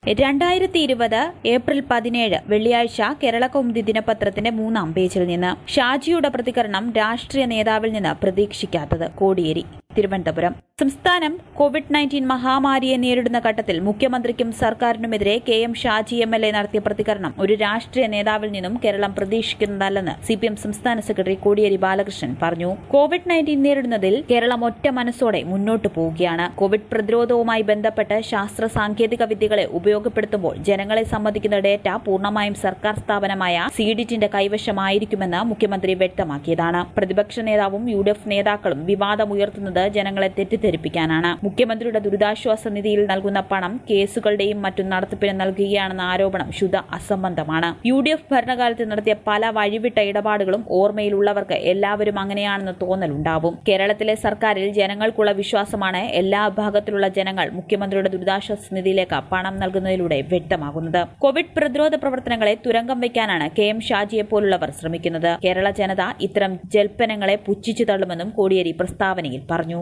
രണ്ടായിരത്തി ഇരുപത് ഏപ്രിൽ പതിനേഴ് വെള്ളിയാഴ്ച കേരള കൗമുദി ദിനപത്രത്തിന്റെ മൂന്നാം പേജിൽ നിന്ന് ഷാജിയുടെ പ്രതികരണം രാഷ്ട്രീയ നേതാവിൽ നിന്ന് പ്രതീക്ഷിക്കാത്തത് കോടിയേരി തിരുവനന്തപുരം സംസ്ഥാനം കോവിഡ് നയൻറ്റീൻ മഹാമാരിയെ നേരിടുന്ന ഘട്ടത്തിൽ മുഖ്യമന്ത്രിക്കും സർക്കാരിനുമെതിരെ K M Shaji M L A നടത്തിയ പ്രതികരണം ഒരു രാഷ്ട്രീയ നേതാവിൽ നിന്നും കേരളം പ്രതീക്ഷിക്കുന്നതല്ലെന്ന് സി പി എം സംസ്ഥാന സെക്രട്ടറി കോടിയേരി ബാലകൃഷ്ണൻ പറഞ്ഞു കോവിഡ് നയൻറ്റീൻ നേരിടുന്നതിൽ കേരളം ഒറ്റ മനസ്സോടെ മുന്നോട്ടു പോവുകയാണ് കോവിഡ് പ്രതിരോധവുമായി ബന്ധപ്പെട്ട് ശാസ്ത്ര സാങ്കേതിക വിദ്യകളെ ഉപയോഗപ്പെടുത്തുമ്പോൾ ജനങ്ങളെ സംബന്ധിക്കുന്ന ഡേറ്റ പൂർണ്ണമായും സർക്കാർ സ്ഥാപനമായ സീഡിറ്റിന്റെ കൈവശമായിരിക്കുമെന്ന് മുഖ്യമന്ത്രി വ്യക്തമാക്കിയതാണ് പ്രതിപക്ഷ നേതാവും യു ഡി എഫ് നേതാക്കളും വിവാദമുയർത്തുന്നത് ജനങ്ങളെ തെറ്റിദ്ധരിപ്പിക്കാനാണ് മുഖ്യമന്ത്രിയുടെ ദുരിതാശ്വാസ നിധിയിൽ നൽകുന്ന പണം കേസുകളുടെയും മറ്റും നടത്തിപ്പിന് നൽകുകയാണെന്ന ആരോപണം ശുദ്ധ അസംബന്ധമാണ് യു ഡി എഫ് ഭരണകാലത്ത് നടത്തിയ പല വഴിവിട്ട ഇടപാടുകളും ഓർമ്മയിലുള്ളവർക്ക് എല്ലാവരും അങ്ങനെയാണെന്ന് തോന്നലുണ്ടാവും കേരളത്തിലെ സർക്കാരിൽ ജനങ്ങൾക്കുള്ള വിശ്വാസമാണ് എല്ലാ വിഭാഗത്തിലുള്ള ജനങ്ങൾ മുഖ്യമന്ത്രിയുടെ ദുരിതാശ്വാസ നിധിയിലേക്ക് പണം നൽകുന്നതിലൂടെ വ്യക്തമാകുന്നത് കോവിഡ് പ്രതിരോധ പ്രവർത്തനങ്ങളെ തുരങ്കം വയ്ക്കാനാണ് കെ എം ഷാജിയെ പോലുള്ളവർ ശ്രമിക്കുന്നത് കേരള ജനത ഇത്തരം ജൽപ്പനങ്ങളെ പുച്ഛിച്ചു തള്ളുമെന്നും കോടിയേരി പ്രസ്താവനയിൽ പറഞ്ഞു